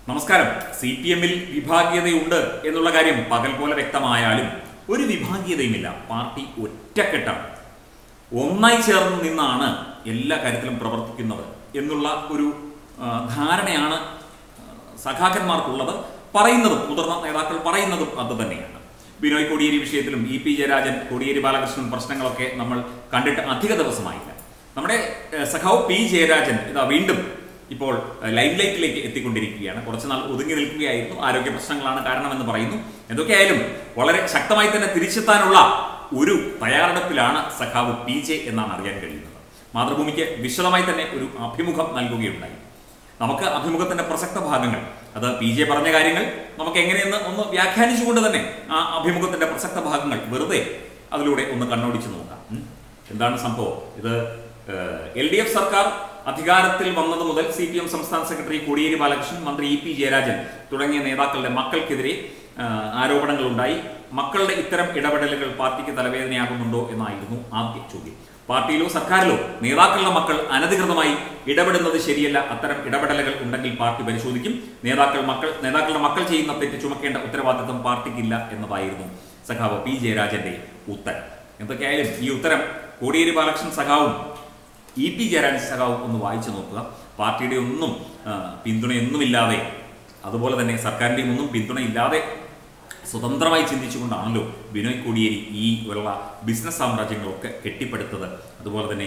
നമസ്കാരം C P എമ്മിൽ വിഭാഗീയതയുണ്ട് എന്നുള്ള കാര്യം പകൽ പോലെ വ്യക്തമായാലും ഒരു വിഭാഗീയതയുമില്ല പാർട്ടി ഒറ്റക്കെട്ടാണ് ഒന്നായി ചേർന്ന് നിന്നാണ് എല്ലാ കാര്യത്തിലും പ്രവർത്തിക്കുന്നത് എന്നുള്ള ഒരു ആ, ധാരണയാണ് ആ, സഖാക്കന്മാർക്കുള്ളത് പറയുന്നതും മുതിർന്ന നേതാക്കൾ പറയുന്നതും അത് തന്നെയാണ് ബിനോയ് കോടിയേരി വിഷയത്തിലും ഇ പി ജയരാജൻ കോടിയേരി ബാലകൃഷ്ണൻ പ്രശ്നങ്ങളൊക്കെ നമ്മൾ കണ്ടിട്ട് അധിക ദിവസമായില്ല നമ്മുടെ ഏഹ്, സഖാവ് പി ജയരാജൻ ഇതാ വീണ്ടും ഇപ്പോൾ ലൈഫ് ലൈറ്റിലേക്ക് എത്തിക്കൊണ്ടിരിക്കുകയാണ് കുറച്ചുനാൾ ഒതുങ്ങി നിൽക്കുകയായിരുന്നു ആരോഗ്യ പ്രശ്നങ്ങളാണ് കാരണമെന്ന് പറയുന്നു എന്തൊക്കെയായാലും വളരെ ശക്തമായി തന്നെ തിരിച്ചെത്താനുള്ള ഒരു തയ്യാറെടുപ്പിലാണ് സഖാവ് പി ജെ എന്നാണ് അറിയാൻ കഴിയുന്നത് മാതൃഭൂമിക്ക് വിശദമായി തന്നെ ഒരു അഭിമുഖം നൽകുകയുണ്ടായി നമുക്ക് അഭിമുഖത്തിന്റെ പ്രസക്ത ഭാഗങ്ങൾ അത് പി ജെ പറഞ്ഞ കാര്യങ്ങൾ നമുക്ക് എങ്ങനെയെന്ന് ഒന്ന് വ്യാഖ്യാനിച്ചുകൊണ്ട് തന്നെ ആ അഭിമുഖത്തിന്റെ പ്രസക്ത ഭാഗങ്ങൾ വെറുതെ അതിലൂടെ ഒന്ന് കണ്ണോടിച്ച് നോക്കാം ഉം. എന്താണ് സംഭവം ഇത് എൽ ഡി എഫ് സർക്കാർ അധികാരത്തിൽ വന്നത് മുതൽ സി പി എം സംസ്ഥാന സെക്രട്ടറി കോടിയേരി ബാലകൃഷ്ണൻ മന്ത്രി ഇ പി ജയരാജൻ തുടങ്ങിയ നേതാക്കളുടെ മക്കൾക്കെതിരെ ആ, ആരോപണങ്ങളുണ്ടായി മക്കളുടെ ഇത്തരം ഇടപെടലുകൾ പാർട്ടിക്ക് തലവേദനയാകുന്നുണ്ടോ എന്നായിരുന്നു ആദ്യ ചോദ്യം പാർട്ടിയിലോ സർക്കാരിലോ നേതാക്കളുടെ മക്കൾ അനധികൃതമായി ഇടപെടുന്നത് ശരിയല്ല അത്തരം ഇടപെടലുകൾ ഉണ്ടെങ്കിൽ പാർട്ടി പരിശോധിക്കും നേതാക്കൾ മക്കൾ നേതാക്കളുടെ മക്കൾ ചെയ്യുന്ന തെറ്റ് ചുമക്കേണ്ട ഉത്തരവാദിത്വം പാർട്ടിക്കില്ല എന്നതായിരുന്നു സഖാവ് പി ജയരാജന്റെ ഉത്തരം എന്തൊക്കെയായാലും ഈ ഉത്തരം കോടിയേരി ബാലകൃഷ്ണൻ സഖാവും ഇ പി ജയരാജൻ സഖാവും ഒന്ന് വായിച്ചു നോക്കുക പാർട്ടിയുടെ ഒന്നും ആ, പിന്തുണയൊന്നുമില്ലാതെ അതുപോലെ തന്നെ സർക്കാരിൻ്റെയും ഒന്നും പിന്തുണയില്ലാതെ സ്വതന്ത്രമായി ചിന്തിച്ചുകൊണ്ടാണല്ലോ ബിനോയ് കോടിയേരി ഈ ഉള്ള ബിസിനസ് സാമ്രാജ്യങ്ങളൊക്കെ കെട്ടിപ്പടുത്തത് അതുപോലെ തന്നെ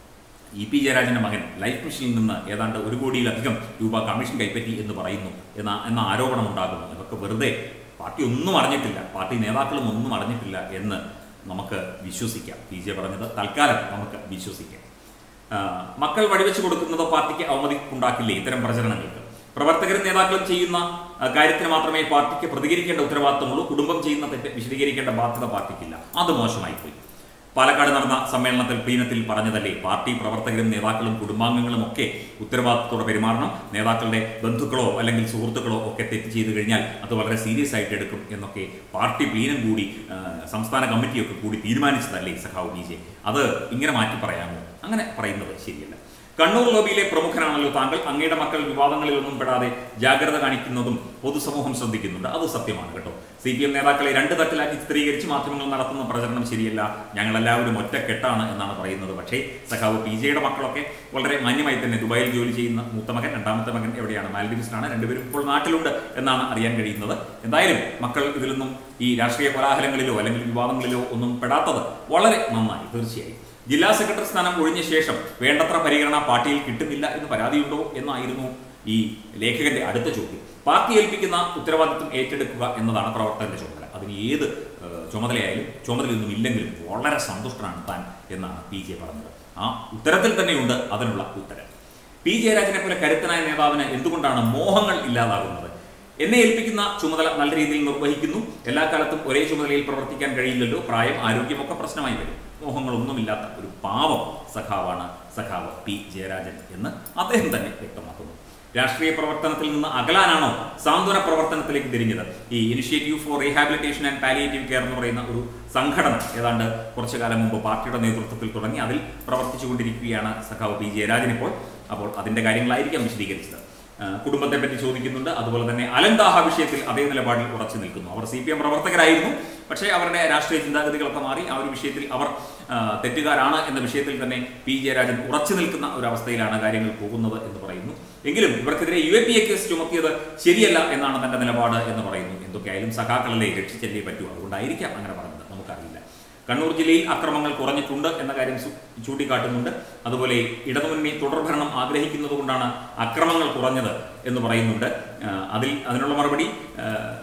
ഇ പി ജയരാജന്റെ മകൻ ലൈഫ് മിഷനിൽ നിന്ന് ഏതാണ്ട് ഒരു കോടിയിലധികം രൂപ കമ്മീഷൻ കൈപ്പറ്റി എന്ന് പറയുന്നു എന്ന എന്ന ആരോപണം ഉണ്ടാകുന്നു ഇതൊക്കെ വെറുതെ പാർട്ടി ഒന്നും അറിഞ്ഞിട്ടില്ല പാർട്ടി നേതാക്കളും ഒന്നും അറിഞ്ഞിട്ടില്ല എന്ന് നമുക്ക് വിശ്വസിക്കാം പി ജെ പറഞ്ഞത് തൽക്കാലം നമുക്ക് വിശ്വസിക്കാം ആ, മക്കൾ വഴിവെച്ച് കൊടുക്കുന്നത് പാർട്ടിക്ക് അവമതി ഉണ്ടാക്കില്ലേ ഇത്തരം പ്രചരണങ്ങൾക്ക് പ്രവർത്തകരും നേതാക്കളും ചെയ്യുന്ന ആ, കാര്യത്തിന് മാത്രമേ പാർട്ടിക്ക് പ്രതികരിക്കേണ്ട ഉത്തരവാദിത്തമുള്ളൂ കുടുംബം ചെയ്യുന്ന തെറ്റ് വിശദീകരിക്കേണ്ട ബാധ്യത പാർട്ടിക്കില്ല അത് മോശമായി പോയി പാലക്കാട് നടന്ന സമ്മേളനത്തിൽ പ്ലീനത്തിൽ പറഞ്ഞതല്ലേ പാർട്ടി പ്രവർത്തകരും നേതാക്കളും കുടുംബാംഗങ്ങളും ഒക്കെ ഉത്തരവാദിത്തത്തോടെ പെരുമാറണം നേതാക്കളുടെ ബന്ധുക്കളോ അല്ലെങ്കിൽ സുഹൃത്തുക്കളോ ഒക്കെ തെറ്റ് ചെയ്തു കഴിഞ്ഞാൽ അത് വളരെ സീരിയസ് ആയിട്ട് എടുക്കും എന്നൊക്കെ പാർട്ടി പ്ലീനം കൂടി ആ, സംസ്ഥാന കമ്മിറ്റിയൊക്കെ കൂടി തീരുമാനിച്ചതല്ലേ സഖാവ് ബി ജെ അത് ഇങ്ങനെ മാറ്റി പറയാമോ അങ്ങനെ പറയുന്നത് ശരിയല്ല കണ്ണൂർ ലോബിയിലെ പ്രമുഖനാണല്ലോ താങ്കൾ അങ്ങയുടെ മക്കൾ വിവാദങ്ങളിലൊന്നും പെടാതെ ജാഗ്രത കാണിക്കുന്നതും പൊതുസമൂഹം ശ്രദ്ധിക്കുന്നുണ്ട് അത് സത്യമാണ് കേട്ടോ സി പി എം നേതാക്കളെ രണ്ട് തട്ടിലാക്കി ചിത്രീകരിച്ച് മാധ്യമങ്ങൾ നടത്തുന്ന പ്രചരണം ശരിയല്ല ഞങ്ങളെല്ലാവരും ഒറ്റക്കെട്ടാണ് എന്നാണ് പറയുന്നത് പക്ഷേ സഖാവ് പി ജെയുടെ മക്കളൊക്കെ വളരെ മാന്യമായി തന്നെ ദുബായിൽ ജോലി ചെയ്യുന്ന മൂത്ത മകൻ രണ്ടാമത്തെ മകൻ എവിടെയാണ് മാൽഡീവ്സിലാണ് രണ്ടുപേരും ഇപ്പോൾ നാട്ടിലുണ്ട് എന്നാണ് അറിയാൻ കഴിയുന്നത് എന്തായാലും മക്കൾ ഇതിലൊന്നും ഈ രാഷ്ട്രീയ കോലാഹലങ്ങളിലോ അല്ലെങ്കിൽ വിവാദങ്ങളിലോ ഒന്നും പെടാത്തത് വളരെ നന്നായി തീർച്ചയായും ജില്ലാ സെക്രട്ടറി സ്ഥാനം ഒഴിഞ്ഞ ശേഷം വേണ്ടത്ര പരിഗണന പാർട്ടിയിൽ കിട്ടുന്നില്ല എന്ന് പരാതിയുണ്ടോ എന്നായിരുന്നു ഈ ലേഖകന്റെ അടുത്ത ചോദ്യം പാർട്ടി ഏൽപ്പിക്കുന്ന ഉത്തരവാദിത്വം ഏറ്റെടുക്കുക എന്നതാണ് പ്രവർത്തകന്റെ ചുമതല അതിന് ഏത് ഏഹ്, ചുമതലയായാലും ചുമതലയൊന്നും ഇല്ലെങ്കിലും വളരെ സന്തുഷ്ടനാണ് താൻ എന്നാണ് പി ജെ പറഞ്ഞത് ആ ഉത്തരത്തിൽ തന്നെയുണ്ട് അതിനുള്ള ഉത്തരം പി ജയരാജനെ പോലെ കരുത്തനായ നേതാവിന് എന്തുകൊണ്ടാണ് മോഹങ്ങൾ ഇല്ലാതാകുന്നത് എന്നെ ഏൽപ്പിക്കുന്ന ചുമതല നല്ല രീതിയിൽ നിർവഹിക്കുന്നു എല്ലാ കാലത്തും ഒരേ ചുമതലയിൽ പ്രവർത്തിക്കാൻ കഴിയില്ലല്ലോ പ്രായം ആരോഗ്യമൊക്കെ പ്രശ്നമായി വരും മോഹങ്ങളൊന്നുമില്ലാത്ത ഒരു പാവം സഖാവാണ് സഖാവ് പി ജയരാജൻ എന്ന് അദ്ദേഹം തന്നെ വ്യക്തമാക്കുന്നു രാഷ്ട്രീയ പ്രവർത്തനത്തിൽ നിന്ന് അകലാനാണോ സാന്ത്വന പ്രവർത്തനത്തിലേക്ക് തിരിഞ്ഞത് ഈ initiative for rehabilitation and palliative care എന്ന് പറയുന്ന ഒരു സംഘടന ഏതാണ്ട് കുറച്ചു കാലം മുമ്പ് പാർട്ടിയുടെ നേതൃത്വത്തിൽ തുടങ്ങി അതിൽ പ്രവർത്തിച്ചുകൊണ്ടിരിക്കുകയാണ് സഖാവ് പി ജയരാജൻ ഇപ്പോൾ അപ്പോൾ അതിന്റെ കാര്യങ്ങളായിരിക്കാം വിശദീകരിച്ചത് ആ, കുടുംബത്തെ പറ്റി ചോദിക്കുന്നുണ്ട് അതുപോലെ തന്നെ അലന്താഹ വിഷയത്തിൽ അതേ നിലപാടിൽ ഉറച്ചു നിൽക്കുന്നു അവർ സി പി എം പ്രവർത്തകരായിരുന്നു പക്ഷേ അവരുടെ രാഷ്ട്രീയ ചിന്താഗതികളൊക്കെ മാറി ആ ഒരു വിഷയത്തിൽ അവർ ആ, തെറ്റുകാരാണ് എന്ന വിഷയത്തിൽ തന്നെ പി ജയരാജൻ ഉറച്ചു നിൽക്കുന്ന ഒരു അവസ്ഥയിലാണ് കാര്യങ്ങൾ പോകുന്നത് എന്ന് പറയുന്നു എങ്കിലും ഇവർക്കെതിരെ U A P A case ചുമത്തിയത് ശരിയല്ല എന്നാണ് തന്റെ നിലപാട് എന്ന് പറയുന്നു എന്തൊക്കെയായാലും സഖാക്കളല്ലേ രക്ഷിച്ചല്ലേ പറ്റൂ അതുകൊണ്ടായിരിക്കാം അങ്ങനെ പറഞ്ഞത് നമുക്കറിയില്ല കണ്ണൂർ ജില്ലയിൽ അക്രമങ്ങൾ കുറഞ്ഞിട്ടുണ്ട് എന്ന കാര്യം സു- ചൂണ്ടിക്കാട്ടുന്നുണ്ട് അതുപോലെ ഇടതുമുന്നണി തുടർഭരണം ആഗ്രഹിക്കുന്നത് കൊണ്ടാണ് അക്രമങ്ങൾ കുറഞ്ഞത് എന്ന് പറയുന്നുണ്ട് ആ, അതിൽ അതിനുള്ള മറുപടി ആ,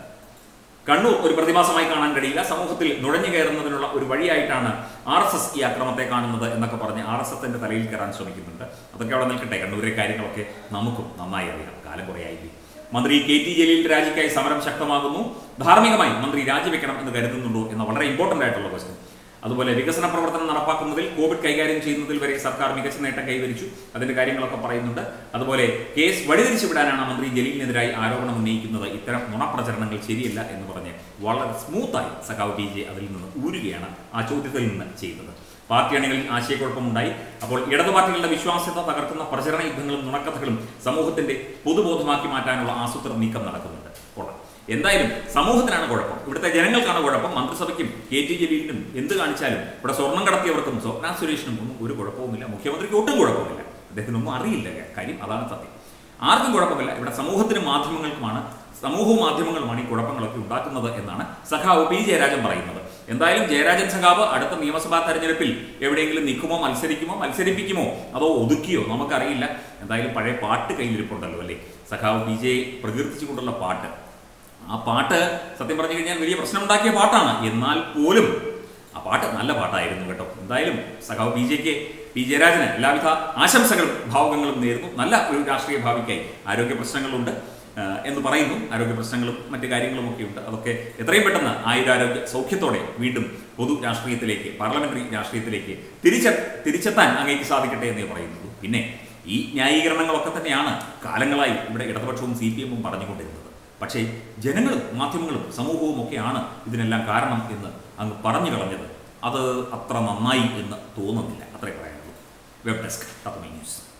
കണ്ണൂർ ഒരു പ്രതിമാസമായി കാണാൻ കഴിയില്ല സമൂഹത്തിൽ നുഴഞ്ഞു കയറുന്നതിനുള്ള ഒരു വഴിയായിട്ടാണ് ആർ എസ് എസ് ഈ അക്രമത്തെ കാണുന്നത് എന്നൊക്കെ പറഞ്ഞ് ആർ എസ് എസിന്റെ തലയിൽ കയറാൻ ശ്രമിക്കുന്നുണ്ട് അതൊക്കെ അവിടെ നിൽക്കട്ടെ കണ്ണൂരിലെ കാര്യങ്ങളൊക്കെ നമുക്കും നന്നായി അറിയാം കാലം കുറയായില്ലേ മന്ത്രി കെ ടി ജലീലിന്റെ രാജിക്കായി സമരം ശക്തമാകുന്നു ധാർമ്മികമായി മന്ത്രി രാജിവെക്കണം എന്ന് കരുതുന്നുണ്ടോ എന്ന വളരെ ഇമ്പോർട്ടന്റ് ആയിട്ടുള്ള ക്വസ്റ്റ്യൻ അതുപോലെ വികസന പ്രവർത്തനം നടപ്പാക്കുന്നതിൽ കോവിഡ് കൈകാര്യം ചെയ്യുന്നതിൽ വരെ സർക്കാർ മികച്ച നേട്ടം കൈവരിച്ചു അതിന്റെ കാര്യങ്ങളൊക്കെ പറയുന്നുണ്ട് അതുപോലെ കേസ് വഴിതിരിച്ചു വിടാനാണ് മന്ത്രി ജലീലിനെതിരായി ആരോപണം ഉന്നയിക്കുന്നത് ഇത്തരം നുണപ്രചരണങ്ങൾ ശരിയല്ല എന്ന് പറഞ്ഞ് വളരെ സ്മൂത്തായി സഖാവ് പി ജെ അതിൽ നിന്ന് ഊരുകയാണ് ആ ചോദ്യത്തിൽ നിന്ന് ചെയ്തത് പാർട്ടി അണികളിൽ ആശയക്കുഴപ്പമുണ്ടായി അപ്പോൾ ഇടതു പാർട്ടികളുടെ വിശ്വാസ്യത തകർക്കുന്ന പ്രചരണ യുദ്ധങ്ങളും നുണക്കഥകളും സമൂഹത്തിന്റെ പൊതുബോധമാക്കി മാറ്റാനുള്ള ആസൂത്രണ നീക്കം നടക്കുന്നുണ്ട് കൊള്ളാം എന്തായാലും സമൂഹത്തിനാണ് കുഴപ്പം ഇവിടുത്തെ ജനങ്ങൾക്കാണ് കുഴപ്പം മന്ത്രിസഭയ്ക്കും കെ ടി ജലീലിനും എന്ത് കാണിച്ചാലും ഇവിടെ സ്വർണം കടത്തിയവർക്കും സ്വപ്ന സുരേഷിനും ഒന്നും ഒരു കുഴപ്പവുമില്ല മുഖ്യമന്ത്രിക്ക് ഒട്ടും കുഴപ്പമില്ല അദ്ദേഹത്തിനൊന്നും അറിയില്ല കാര്യം അതാണ് സത്യം ആർക്കും കുഴപ്പമില്ല ഇവിടെ സമൂഹത്തിനും മാധ്യമങ്ങൾക്കുമാണ് സമൂഹവും മാധ്യമങ്ങളുമാണ് ഈ കുഴപ്പങ്ങളൊക്കെ ഉണ്ടാക്കുന്നത് എന്നാണ് സഖാവ് പി ജയരാജൻ പറയുന്നത് എന്തായാലും ജയരാജൻ സഖാവ് അടുത്ത നിയമസഭാ തെരഞ്ഞെടുപ്പിൽ എവിടെയെങ്കിലും നിൽക്കുമോ മത്സരിക്കുമോ മത്സരിപ്പിക്കുമോ അതോ ഒതുക്കിയോ നമുക്കറിയില്ല എന്തായാലും പഴയ പാട്ട് കയ്യിലിരിപ്പുണ്ടല്ലോ അല്ലേ സഖാവ് ബി ജെ പ്രകീർത്തിച്ചുകൊണ്ടുള്ള പാട്ട് ആ പാട്ട് സത്യം പറഞ്ഞു കഴിഞ്ഞാൽ വലിയ പ്രശ്നമുണ്ടാക്കിയ പാട്ടാണ് എന്നാൽ പോലും ആ പാട്ട് നല്ല പാട്ടായിരുന്നു കേട്ടോ എന്തായാലും സഖാവ് ബി ജെക്ക് പി ജയരാജന് എല്ലാവിധ ആശംസകളും ഭാവുകങ്ങളും നേരുന്നു നല്ല ഒരു രാഷ്ട്രീയ ഭാവിക്കായി ആരോഗ്യ പ്രശ്നങ്ങളുണ്ട് ആ, എന്ന് പറയുന്നു ആരോഗ്യ പ്രശ്നങ്ങളും മറ്റു കാര്യങ്ങളും ഒക്കെ ഉണ്ട് അതൊക്കെ എത്രയും പെട്ടെന്ന് ആയുരാരോഗ്യ സൗഖ്യത്തോടെ വീണ്ടും പൊതു രാഷ്ട്രീയത്തിലേക്ക് പാർലമെന്ററി രാഷ്ട്രീയത്തിലേക്ക് തിരിച്ച തിരിച്ചെത്താൻ അങ്ങേക്ക് സാധിക്കട്ടെ എന്നേ പറയുന്നു പിന്നെ ഈ ന്യായീകരണങ്ങളൊക്കെ തന്നെയാണ് കാലങ്ങളായി ഇവിടെ ഇടതുപക്ഷവും സി പി എമ്മും പറഞ്ഞുകൊണ്ടിരുന്നത് പക്ഷേ ജനങ്ങളും മാധ്യമങ്ങളും സമൂഹവും ഒക്കെയാണ് ഇതിനെല്ലാം കാരണം എന്ന് അങ്ങ് പറഞ്ഞു കളഞ്ഞത് അത് അത്ര നന്നായി എന്ന് തോന്നുന്നില്ല അത്രേ പറയാനുള്ളൂ വെബ് ഡെസ്ക് തത്വമി ന്യൂസ്